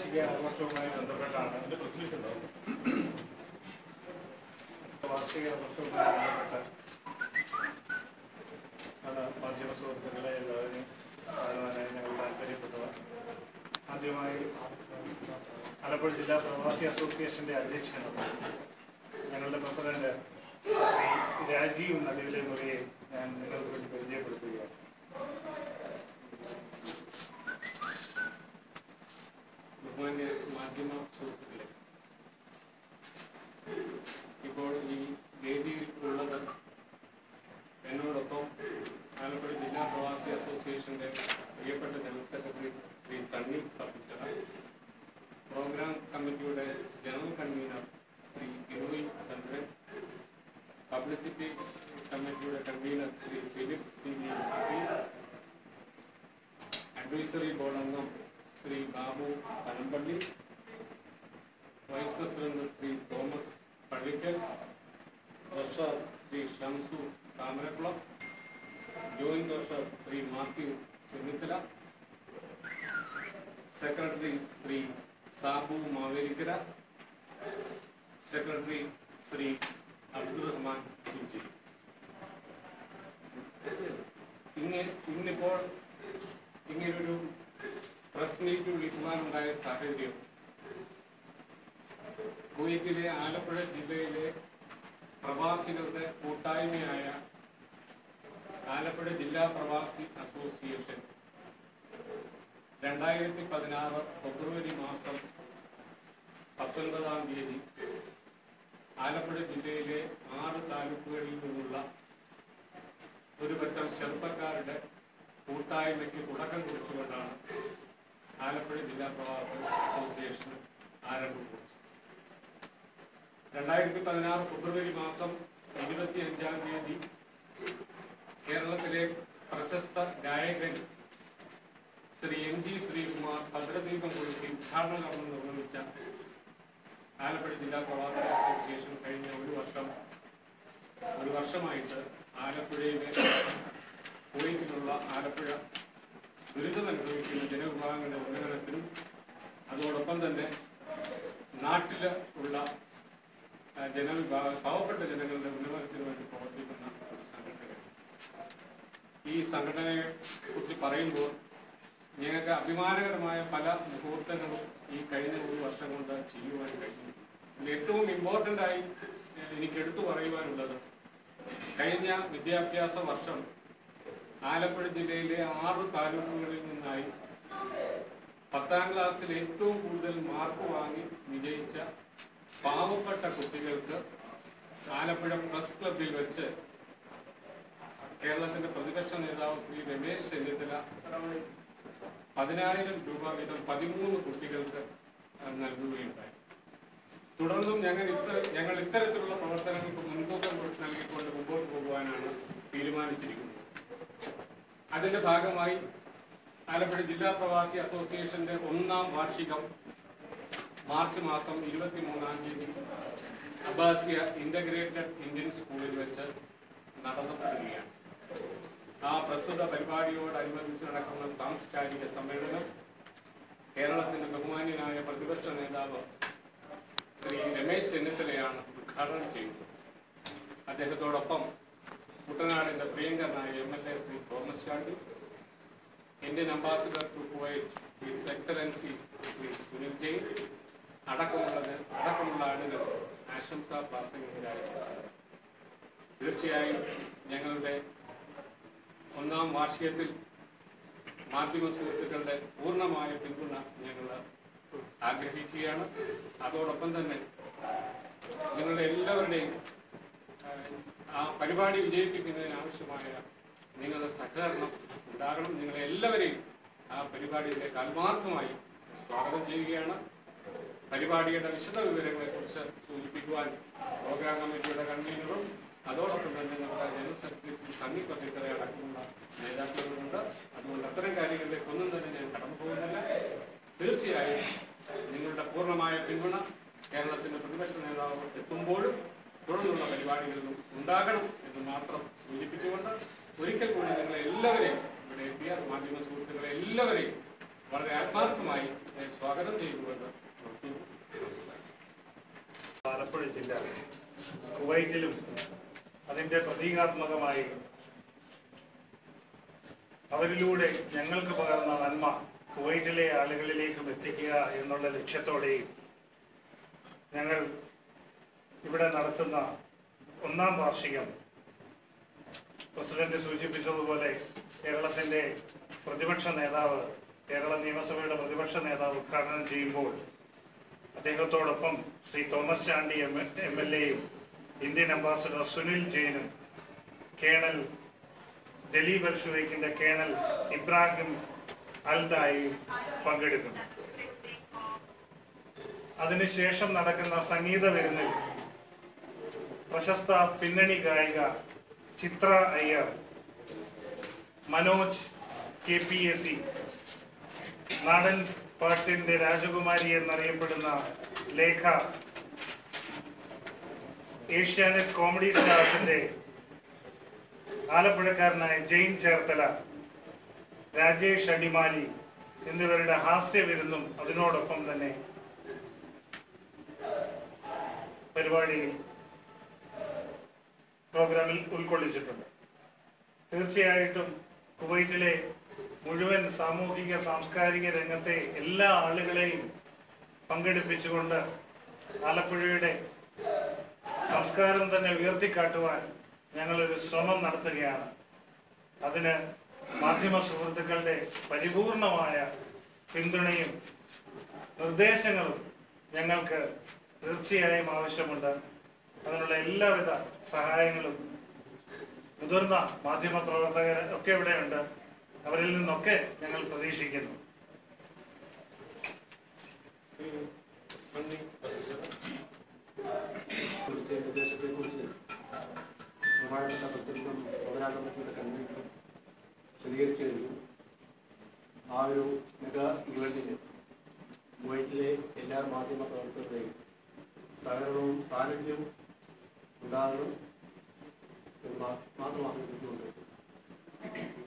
വാർഷിക ആഘോഷവുമായി ബന്ധപ്പെട്ടാണ് എന്റെ പ്രസിഡന്റ് ഉണ്ടാവും വാർഷിക ആഘോഷവുമായി ബന്ധപ്പെട്ട് ആണ് മാധ്യമ സുഹൃത്തുക്കളെ എല്ലാവരെയും കാണുവാനായി ഞങ്ങൾ താല്പര്യപ്പെട്ടവർ ആദ്യമായി ആലപ്പുഴ ജില്ലാ പ്രവാസി അസോസിയേഷന്റെ അധ്യക്ഷൻ ഞങ്ങളുടെ പ്രസിഡന്റ് ശ്രീ രാജീവ് നടുവിലെ മുറിയെ ഞാൻ നിങ്ങൾക്ക് വേണ്ടി പരിചയപ്പെടുത്തുകയാണ് ബഹുമാന്യ മാധ്യമ സുഹൃത്തുക്കളെ ഇപ്പോൾ ഈ വേദിയിൽ ഉള്ളത് എന്നോടൊപ്പം ആലപ്പുഴ ജില്ലാ പ്രവാസി അസോസിയേഷന്റെ പ്രിയപ്പെട്ട general secretary Shri Sunny Thappichira program കമ്മിറ്റിയുടെ general convener Shri Binoy Chandran publicity കമ്മിറ്റിയുടെ convener Shri Philip C V advisory board അംഗം Shri Babu Panampilly vice president Shri Thomas Pallickal treasurer Shri Shamsu Thamarakulam joint treasurer Shri Mathew Chennithala secretary Shri Sabu Mavelikara secretary Shri Abdul Rahman Kunji ഇങ്ങനെ ഇന്നിപ്പോൾ ഇങ്ങനൊരു പ്രസ് മീറ്റ് വിളിക്കുവാനുണ്ടായ സാഹചര്യം കുവൈറ്റിലെ ആലപ്പുഴ ജില്ലയിലെ പ്രവാസികളുടെ കൂട്ടായ്മയായ ആലപ്പുഴ ജില്ലാ പ്രവാസി അസോസിയേഷൻ രണ്ടായിരത്തി പതിനാറ് ഫെബ്രുവരി മാസം പത്തൊൻപതാം തീയതി ആലപ്പുഴ ജില്ലയിലെ ആറ് താലൂക്കുകളിൽ നിന്നുള്ള ഒരു പറ്റം ചെറുപ്പക്കാരുടെ കൂട്ടായ്മയ്ക്ക് തുടക്കം കുറിച്ചുകൊണ്ടാണ് ആലപ്പുഴ ജില്ലാ പ്രവാസി അസോസിയേഷൻ ആരംഭം കുറിച്ചത് രണ്ടായിരത്തി പതിനാറ് ഫെബ്രുവരി മാസം ഇരുപത്തി അഞ്ചാം തീയതി കേരളത്തിലെ പ്രശസ്ത ഗായകൻ ശ്രീ എം ജി ശ്രീകുമാർ ഭദ്രദീപം കൊളുത്തി ഉദ്ഘാടന കർമ്മം നിർവഹിച്ച ആലപ്പുഴ ജില്ലാ പ്രവാസി അസോസിയേഷൻ കഴിഞ്ഞ ഒരു വർഷം ഒരു വർഷമായിട്ട് ആലപ്പുഴയിലെ കുവൈറ്റിലുള്ള ആലപ്പുഴ ദുരിതം അനുഭവിക്കുന്ന ജനവിഭാഗങ്ങളുടെ ഉന്നമനത്തിനും അതോടൊപ്പം തന്നെ നാട്ടില് ഉള്ള ആ, ജനവിഭാഗ പാവപ്പെട്ട ജനങ്ങളുടെ ഉന്നമനത്തിനു വേണ്ടി പ്രവർത്തിക്കുന്ന ഒരു സംഘടനയാണ് ഈ സംഘടനയെ കുറിച്ച് പറയുമ്പോൾ ഞങ്ങൾക്ക് അഭിമാനകരമായ പല മുഹൂർത്തങ്ങളും ഈ കഴിഞ്ഞ ഒരു വർഷം കൊണ്ട് ചെയ്യുവാൻ കഴിഞ്ഞു ഇതിൽ ഏറ്റവും ഇമ്പോർട്ടന്റ് ആയി ഏഹ്, എനിക്ക് എടുത്തു പറയുവാനുള്ളത് കഴിഞ്ഞ വിദ്യാഭ്യാസ വർഷം ആലപ്പുഴ ജില്ലയിലെ ആറ് താലൂക്കുകളിൽ നിന്നായി പത്താം ക്ലാസ്സിൽ ഏറ്റവും കൂടുതൽ മാർക്ക് വാങ്ങി വിജയിച്ച പാവപ്പെട്ട കുട്ടികൾക്ക് ആലപ്പുഴ പ്രസ് ക്ലബിൽ വെച്ച് കേരളത്തിന്റെ പ്രതിപക്ഷ നേതാവ് ശ്രീ രമേശ് ചെന്നിത്തല പതിനായിരം രൂപ വീതം പതിമൂന്ന് കുട്ടികൾക്ക് നൽകുകയുണ്ടായി തുടർന്നും ഞങ്ങൾ ഇത്ര ഞങ്ങൾ ഇത്തരത്തിലുള്ള പ്രവർത്തനങ്ങൾക്ക് മുൻതൂക്കം നൽകിക്കൊണ്ട് മുമ്പോട്ട് പോകുവാനാണ് തീരുമാനിച്ചിരിക്കുന്നത് അതിന്റെ ഭാഗമായി ആലപ്പുഴ ജില്ലാ പ്രവാസി അസോസിയേഷന്റെ ഒന്നാം വാർഷികം മാർച്ച് മാസം ഇരുപത്തിമൂന്നാം തീയതി അബ്ബാസിയ ഇന്റഗ്രേറ്റഡ് ഇന്ത്യൻ സ്കൂളിൽ വെച്ച് നടത്തപ്പെടുകയാണ് ആ പ്രസ്തുത പരിപാടിയോടനുബന്ധിച്ച് നടക്കുന്ന സാംസ്കാരിക സമ്മേളനം കേരളത്തിന്റെ ബഹുമാന്യനായ പ്രതിപക്ഷ നേതാവ് ശ്രീ രമേശ് ചെന്നിത്തലയാണ് ഉദ്ഘാടനം ചെയ്യുന്നത് അദ്ദേഹത്തോടൊപ്പം കുട്ടനാടിന്റെ പ്രിയങ്കരനായ M L A Shri Thomas Chandy Indian ambassador to Kuwait his excellency Shri Sunil Jain അടക്കമുള്ളത് അടക്കമുള്ള ആളുകൾ ആശംസാ പ്രാസംഗികരായി തീർച്ചയായും ഞങ്ങളുടെ ഒന്നാം വാർഷികത്തിൽ മാധ്യമ സുഹൃത്തുക്കളുടെ പൂർണ്ണമായ പിന്തുണ ഞങ്ങൾ ആഗ്രഹിക്കുകയാണ് അതോടൊപ്പം തന്നെ നിങ്ങളുടെ എല്ലാവരുടെയും ആ, ആ പരിപാടി വിജയിപ്പിക്കുന്നതിന് ആവശ്യമായ നിങ്ങളുടെ സഹകരണം ഉണ്ടാകണം നിങ്ങളെ എല്ലാവരെയും ആ പരിപാടിയിലേക്ക് ആത്മാർത്ഥമായി സ്വാഗതം ചെയ്യുകയാണ് പരിപാടിയുടെ വിശദ വിവരങ്ങളെ കുറിച്ച് സൂചിപ്പിക്കുവാൻ പ്രോഗ്രാം കമ്മിറ്റിയുടെ കൺവീനറും അതോടൊപ്പം തന്നെ നമ്മുടെ ജനറൽ സെക്രട്ടറി ശ്രീ സണ്ണി പറ്റിക്കറെ അടക്കമുള്ള നേതാക്കളുമുണ്ട് അതുകൊണ്ട് അത്തരം കാര്യങ്ങളിലേക്ക് ഒന്നും തന്നെ ഞാൻ കടന്നു പോകുന്നില്ല തീർച്ചയായും നിങ്ങളുടെ പൂർണ്ണമായ പിന്തുണ കേരളത്തിന്റെ പ്രതിപക്ഷ നേതാവ് എത്തുമ്പോഴും തുടർന്നുള്ള പരിപാടികളിലും ഉണ്ടാകണം എന്ന് മാത്രം സൂചിപ്പിച്ചുകൊണ്ട് ഒരിക്കൽ കൂടി നിങ്ങളെ എല്ലാവരെയും ഇവിടെ എത്തിയ മാധ്യമ സുഹൃത്തുക്കളെ എല്ലാവരെയും വളരെ ആത്മാർത്ഥമായി അദ്ദേഹത്തെ സ്വാഗതം ചെയ്യുന്നുവെന്ന് നമുക്ക് മനസ്സിലാക്കാം ആലപ്പുഴ ജില്ല കുവൈറ്റിലും അതിന്റെ പ്രതീകാത്മകമായി അവരിലൂടെ ഞങ്ങൾക്ക് പകർന്ന നന്മ കുവൈറ്റിലെ ആളുകളിലേക്കും എത്തിക്കുക എന്നുള്ള ലക്ഷ്യത്തോടെയും ഞങ്ങൾ ഇവിടെ നടത്തുന്ന ഒന്നാം വാർഷികം പ്രസിഡന്റ് സൂചിപ്പിച്ചതുപോലെ കേരളത്തിന്റെ പ്രതിപക്ഷ നേതാവ് കേരള നിയമസഭയുടെ പ്രതിപക്ഷ നേതാവ് ഉദ്ഘാടനം ചെയ്യുമ്പോൾ അദ്ദേഹത്തോടൊപ്പം Shri Thomas Chandy M M L എയും ഇന്ത്യൻ അംബാസഡർ സുനിൽ ജെയിനും കേണൽ ദലീപ് അൽ ഷുവൈക്കിന്റെ കേണൽ ഇബ്രാഹിം അൽദായും പങ്കെടുക്കും അതിനുശേഷം നടക്കുന്ന സംഗീത വിരുന്നിൽ പ്രശസ്ത പിന്നണി ഗായിക Chithra Iyer Manoj K P S C നാടൻ പാട്ടിന്റെ രാജകുമാരി എന്നറിയപ്പെടുന്ന ലേഖ ഏഷ്യാനെറ്റ് കോമഡി സ്റ്റാർസിന്റെ ആലപ്പുഴക്കാരനായ ജെയിൻ ചേർത്തല രാജേഷ് അടിമാലി എന്നിവരുടെ ഹാസ്യവിരുന്നും അതിനോടൊപ്പം തന്നെ പരിപാടിയിൽ പ്രോഗ്രാമിൽ ഉൾക്കൊള്ളിച്ചിട്ടുണ്ട് തീർച്ചയായിട്ടും കുവൈറ്റിലെ മുഴുവൻ സാമൂഹിക സാംസ്കാരിക രംഗത്തെ എല്ലാ ആളുകളെയും പങ്കെടുപ്പിച്ചുകൊണ്ട് ആലപ്പുഴയുടെ സംസ്കാരം തന്നെ ഉയർത്തിക്കാട്ടുവാൻ ഞങ്ങളൊരു ശ്രമം നടത്തുകയാണ് അതിന് മാധ്യമ സുഹൃത്തുക്കളുടെ പരിപൂർണമായ പിന്തുണയും നിർദ്ദേശങ്ങളും ഞങ്ങൾക്ക് തീർച്ചയായും ആവശ്യമുണ്ട് അതിനുള്ള എല്ലാവിധ സഹായങ്ങളും മുതിർന്ന മാധ്യമ പ്രവർത്തകർ ഒക്കെ ഇവിടെയുണ്ട് അവരിൽ നിന്നൊക്കെ ഞങ്ങൾ പ്രതീക്ഷിക്കുന്നു ശ്രീ സണ്ണി പതിച്ചത് ഇവിടുത്തെ നിർദ്ദേശത്തെക്കുറിച്ച് ബഹുമാനപ്പെട്ട പ്രസിഡന്റും പ്രോഗ്രാം കമ്മിറ്റിയുടെ കൺവീനറും വിശദീകരിച്ചു കഴിഞ്ഞു ആ ഒരു മെഗാ ഇവന്റിന് കുവൈറ്റിലെ എല്ലാ മാധ്യമ പ്രവർത്തകരുടെയും സഹകരണവും സാന്നിധ്യവും ഉണ്ടാകണം എന്ന് മാ- മാത്രം അഭ്യർത്ഥിച്ചുകൊണ്ട്